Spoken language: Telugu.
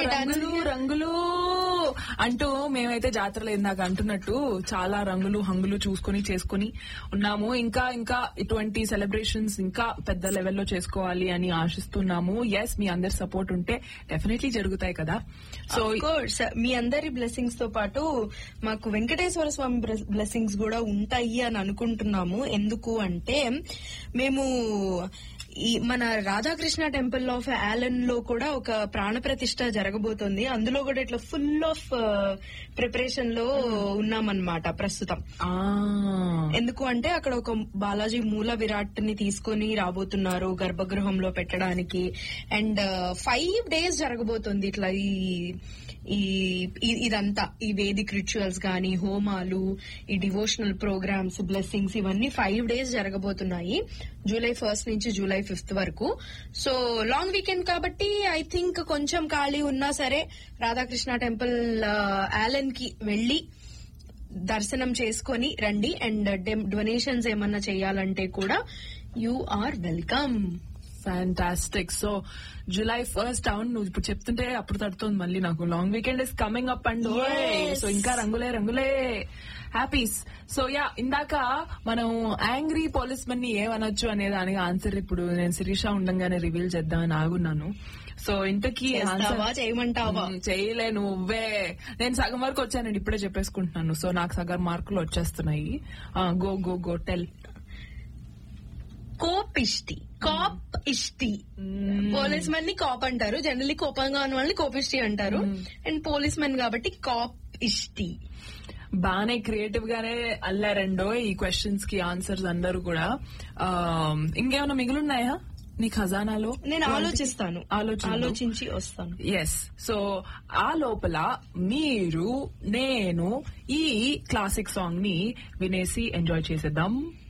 రంగులు రంగులు అంటూ మేమైతే జాతరలో ఇందాక అంటున్నట్టు చాలా రంగులు హంగులు చూసుకొని చేసుకొని ఉన్నాము ఇంకా ఇంకా ఇటువంటి సెలబ్రేషన్స్ ఇంకా పెద్ద లెవెల్లో చేసుకోవాలి అని ఆశిస్తున్నాము ఎస్ మీ అందరి సపోర్ట్ ఉంటే డెఫినెట్లీ జరుగుతాయి కదా సో కోర్స్ మీ అందరి బ్లెస్సింగ్స్ తో పాటు మాకు వెంకటేశ్వర స్వామి బ్లెస్సింగ్స్ కూడా ఉంటాయి అని అనుకుంటున్నాము ఎందుకు అంటే మేము ఈ మన రాధాకృష్ణ టెంపుల్ ఆఫ్ ఆలన్ లో కూడా ఒక ప్రాణ ప్రతిష్ట జరగబోతోంది అందులో కూడా ఇట్లా ఫుల్ ఆఫ్ ప్రిపరేషన్ లో ఉన్నామన్నమాట ప్రస్తుతం ఆ, ఎందుకు అంటే అక్కడ ఒక బాలాజీ మూల విరాట్ ని తీసుకొని రాబోతున్నారు గర్భగృహంలో పెట్టడానికి అండ్ ఫైవ్ డేస్ జరగబోతుంది ఇట్లా ఈ ఈ ఈ- ఇదంతా ఈ వేదిక్ రిచువల్స్ గాని హోమాలు ఈ డివోషనల్ ప్రోగ్రామ్స్ బ్లెస్సింగ్స్ ఇవన్నీ ఫైవ్ డేస్ జరగబోతున్నాయి జూలై ఫస్ట్ నుంచి జూలై ఫిఫ్త్ వరకు సో లాంగ్ వీకెండ్ కాబట్టి ఐ థింక్ కొంచెం ఖాళీ ఉన్నా సరే రాధాకృష్ణ టెంపుల్ ఆలన్ కి వెళ్లి దర్శనం చేసుకొని రండి అండ్ డొనేషన్స్ ఏమన్నా చేయాలంటే కూడా you are welcome fantastic so July first అవును నువ్వు ఇప్పుడు చెప్తుంటే అప్పుడు తడుతుంది మళ్ళీ నాకు long weekend is coming up and Yes. So ఇంకా రంగులే రంగులే హ్యాపీస్ సో యా ఇందాక మనం యాంగ్రీ పోలీస్ మన్ ని ఏమనొచ్చు అనే దానికి ఆన్సర్ ఇప్పుడు నేను శిరీష ఉండంగానే రివీల్ చేద్దామని ఆగున్నాను సో ఇంతకీ చేస్తావా ఆన్సర్ చేయమంటావా చేయలే నువ్వే నేను సగం వరకు వచ్చానండి ఇప్పుడే చెప్పేసుకుంటున్నాను సో నాకు సగం మార్కులు వచ్చేస్తున్నాయి గో గో గో టెల్ కోప్ ఇష్టి కాప్ ఇష్టి పోలీస్ మెన్ ని కాప్ అంటారు జనరల్లీ కోపంగా ఉన్న వాళ్ళని కోపిష్టి అంటారు అండ్ పోలీస్ మెన్ కాబట్టి కాప్ ఇష్టి బానే క్రియేటివ్ గానే అల్లారండో ఈ క్వశ్చన్స్ కి ఆన్సర్స్ అందరూ కూడా ఆ, ఇంకేమైనా మిగులున్నాయా నీ ఖజానాలో నేను ఆలోచిస్తాను ఆలోచించు. ఆలోచించి వస్తాను ఎస్ సో ఆ లోపల మీరు నేను ఈ క్లాసిక్ సాంగ్ ని వినేసి ఎంజాయ్ చేసేద్దాం